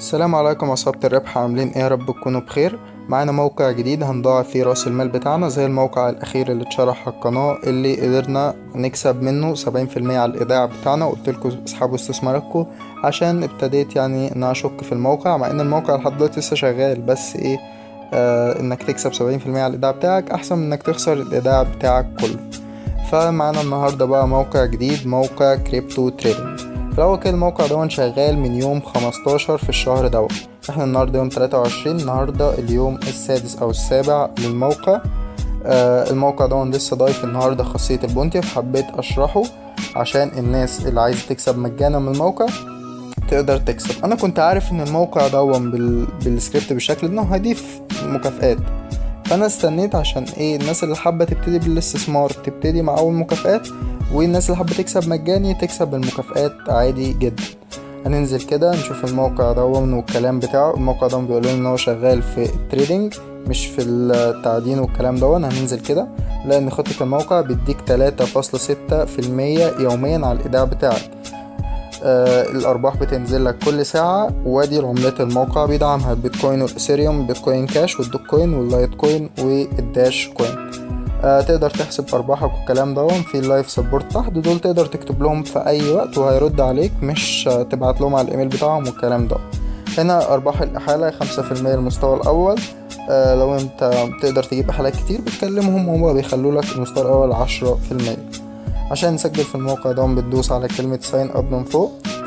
السلام عليكم عصابة الربح عاملين ايه يا رب تكونوا بخير معانا موقع جديد هنضاعف فيه راس المال بتاعنا زي الموقع الأخير اللي اتشرح على القناة اللي قدرنا نكسب منه سبعين في المية على الإيداع بتاعنا قلتلكوا اسحبوا استثماراتكم عشان ابتديت يعني ان أنا اشك في الموقع مع ان الموقع لحد دلوقتي لسه شغال بس ايه آه انك تكسب سبعين في المية على الإيداع بتاعك أحسن من انك تخسر الإيداع بتاعك كله فمعانا النهاردة بقى موقع جديد موقع كريبتو تريدنج في الأول كده الموقع دون شغال من يوم خمستاشر في الشهر دون احنا النهاردة يوم تلاتة وعشرين النهاردة اليوم السادس أو السابع للموقع آه الموقع دون لسه ضايف النهاردة خاصية البونتي فحبيت أشرحه عشان الناس اللي عايزة تكسب مجانا من الموقع تقدر تكسب أنا كنت عارف إن الموقع دون بال... بالسكريبت بالشكل ده إنه هيضيف مكافآت فانا استنيت عشان ايه الناس اللي حابه تبتدي بالاستثمار تبتدي مع اول مكافآت والناس اللي حابه تكسب مجاني تكسب بالمكافآت عادي جدا هننزل كده نشوف الموقع ده والكلام بتاعه الموقع ده بيقول لنا ان هو شغال في التريدنج مش في التعدين والكلام ده هننزل كده لان خطة الموقع بيديك تلاتة فاصلة ستة في المية يوميا على الايداع بتاعك آه الارباح بتنزل لك كل ساعه وادي العملات الموقع بيدعمها البيتكوين والاثيريوم البيتكوين كاش والدوكوين واللايت كوين والداش كوين آه تقدر تحسب ارباحك والكلام ده في اللايف سبورت تحت دول تقدر تكتب لهم في اي وقت وهيرد عليك مش آه تبعت لهم على الايميل بتاعهم والكلام ده هنا ارباح الاحاله خمسة في المية المستوى الاول آه لو انت تقدر تجيب احالات كتير بتكلمهم وهما بيخلوا لك المستوى الاول عشرة في المية عشان نسجل في الموقع ده بتدوس على كلمة ساين اب من فوق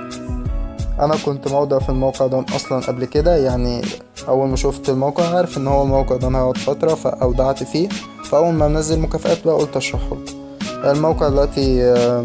انا كنت موضع في الموقع ده اصلا قبل كده يعني اول ما شفت الموقع عارف ان هو الموقع ده هيقعد فترة فاودعت فيه فاول ما منزل مكافآت بقى قلت اشرحه الموقع دلوقتي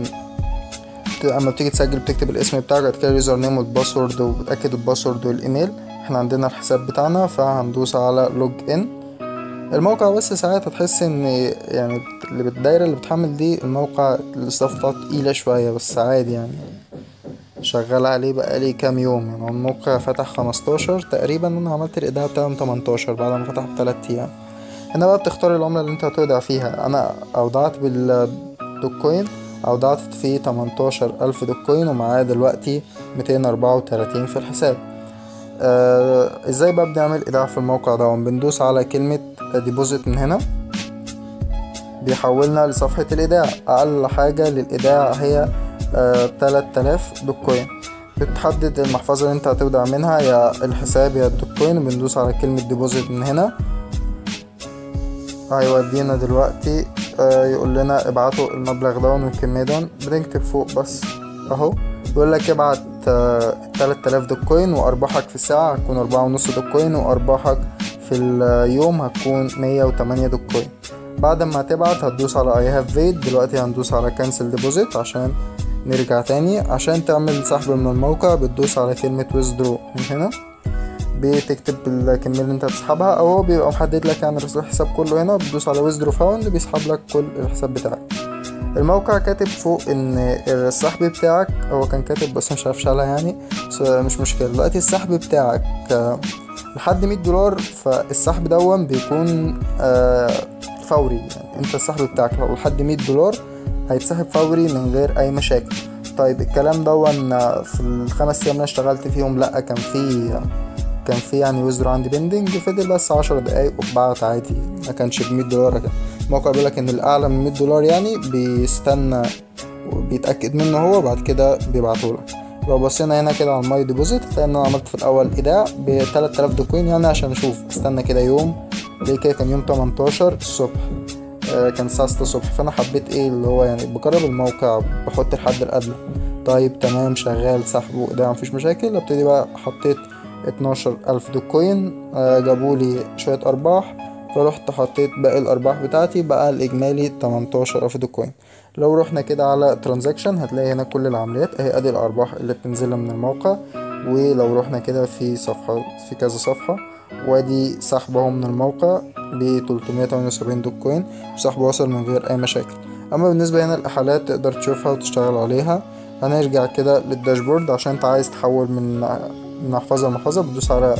اما بتيجي تسجل بتكتب الاسم بتاعك بعد كده اليوزر نيم والباسورد وبتاكد الباسورد والايميل احنا عندنا الحساب بتاعنا فهندوس على لوج ان الموقع بس ساعات هتحس ان يعني اللي بالدايره اللي بتحمل دي الموقع الاستاف بتاعته تقيله شويه بس عادي يعني شغال عليه بقالي كام يوم يعني الموقع فتح خمستاشر تقريبا انا عملت الايداع بتاعه تمنتاشر بعد ما فتح بتلات ايام هنا بقى بتختار العملة اللي انت هتودع فيها انا اودعت بالدوكوين اودعت فيه تمنتاشر الف دوكوين ومعايا دلوقتي ميتين اربعة وتلاتين في الحساب آه ازاي بقى بنعمل ايداع في الموقع ده بندوس على كلمة ديبوزيت من هنا بيحولنا لصفحة الايداع اقل حاجة للايداع هي تلات آلاف دوكوين بتحدد المحفظة اللي انت هتودع منها يا الحساب يا الدوكوين بندوس على كلمة ديبوزيت من هنا هيودينا دلوقتي آه يقول لنا ابعتوا المبلغ دون والكمية دون بنكتب فوق بس اهو بيقول لك ابعت تلات آلاف دوكوين وارباحك في الساعة هتكون اربعة ونص دوكوين وارباحك في اليوم هتكون مية وتمانية دوكوين بعد ما تبعت هتدوس على اي هاف فيد دلوقتي هندوس على كانسل ديبوزيت عشان نرجع تاني عشان تعمل سحب من الموقع بتدوس على كلمة withdraw من هنا بتكتب الكمية اللي انت هتسحبها او هو بيبقى محدد لك يعني الحساب كله هنا بتدوس على withdraw found بيسحب لك كل الحساب بتاعك الموقع كاتب فوق ان السحب بتاعك هو كان كاتب بس مش عارف شالها يعني بس مش مشكلة دلوقتي السحب بتاعك لحد مية دولار فالسحب دون بيكون فوري يعني انت السحب بتاعك لو لحد مية دولار هيتسحب فوري من غير اي مشاكل طيب الكلام دون في الخمس ايام اللي اشتغلت فيهم لا كان في كان في يعني وزر عندي بيندنج فضل بس عشر دقايق وبعت عادي ما كانش بمية دولار الموقع بيقولك ان الاعلى من مية دولار يعني بيستنى بيتاكد منه هو بعد كده بيبعتهولك لو بصينا هنا كده على الماي ديبوزيت هتلاقي ان انا عملت في الاول ايداع ب 3000 دوكوين يعني عشان اشوف استنى كده يوم ليه كده كان يوم 18 الصبح كان الساعة ستة الصبح فأنا حبيت إيه اللي هو يعني بجرب الموقع بحط الحد الأدنى طيب تمام شغال سحب وإيداع مفيش مشاكل ابتدي بقى حطيت اتناشر ألف دوكوين جابولي شوية أرباح فرحت حطيت باقي الأرباح بتاعتي بقى الإجمالي تمنتاشر ألف دوكوين لو رحنا كده على ترانزاكشن هتلاقي هنا كل العمليات اهي ادي الأرباح اللي بتنزل من الموقع ولو رحنا كده في صفحة في كذا صفحة وادي سحبه من الموقع ب 378 دوكوين وسحبه وصل من غير اي مشاكل اما بالنسبه هنا الاحالات تقدر تشوفها وتشتغل عليها هنرجع كده للداشبورد عشان انت عايز تحول من من محفظه لمحفظه بتدوس على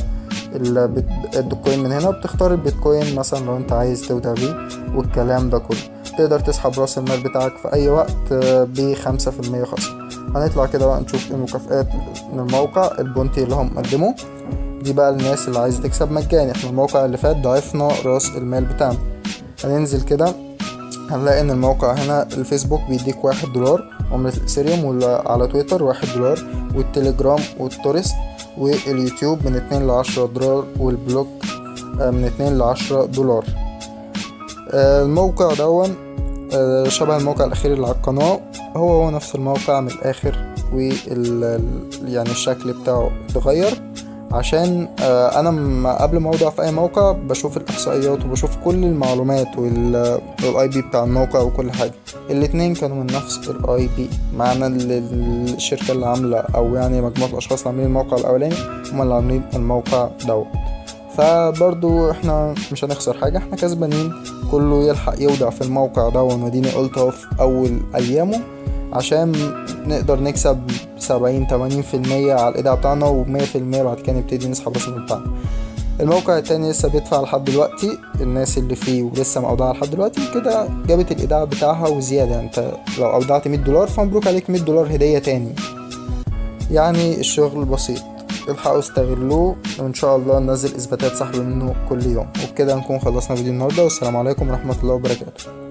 الدوكوين من هنا بتختار البيتكوين مثلا لو انت عايز تودع بيه والكلام ده كله تقدر تسحب راس المال بتاعك في اي وقت بخمسة في المية خصم هنطلع كده بقى نشوف المكافآت من الموقع البونتي اللي هم قدموه دي بقى الناس اللي عايزة تكسب مجاني احنا الموقع اللي فات ضعفنا راس المال بتاعنا هننزل كده هنلاقي ان الموقع هنا الفيسبوك بيديك واحد دولار عملة الاثيريوم وعلى تويتر واحد دولار والتليجرام والتورست واليوتيوب من اتنين لعشرة دولار والبلوك من اتنين لعشرة دولار الموقع دون شبه الموقع الأخير اللي على القناة هو هو نفس الموقع من الآخر وال يعني الشكل بتاعه اتغير عشان انا ما قبل ما اوضع في اي موقع بشوف الاحصائيات وبشوف كل المعلومات والاي بي بتاع الموقع وكل حاجه الاتنين كانوا من نفس الاي بي معنى الشركه اللي عامله او يعني مجموعه الاشخاص اللي عاملين الموقع الاولاني هم اللي عاملين الموقع دوت فبرضو احنا مش هنخسر حاجه احنا كسبانين كله يلحق يودع في الموقع ده وديني قلتها في اول ايامه عشان نقدر نكسب سبعين تمانين في المية على الإيداع بتاعنا ومية في المية بعد كده نبتدي نسحب راس المال بتاعنا الموقع التاني لسه بيدفع لحد دلوقتي الناس اللي فيه ولسه مقودعة لحد دلوقتي كده جابت الإيداع بتاعها وزيادة يعني انت لو أودعت مية دولار فمبروك عليك مية دولار هدية تاني يعني الشغل بسيط الحقوا استغلوه وإن شاء الله ننزل إثباتات سحب منه كل يوم وبكده نكون خلصنا فيديو النهاردة والسلام عليكم ورحمة الله وبركاته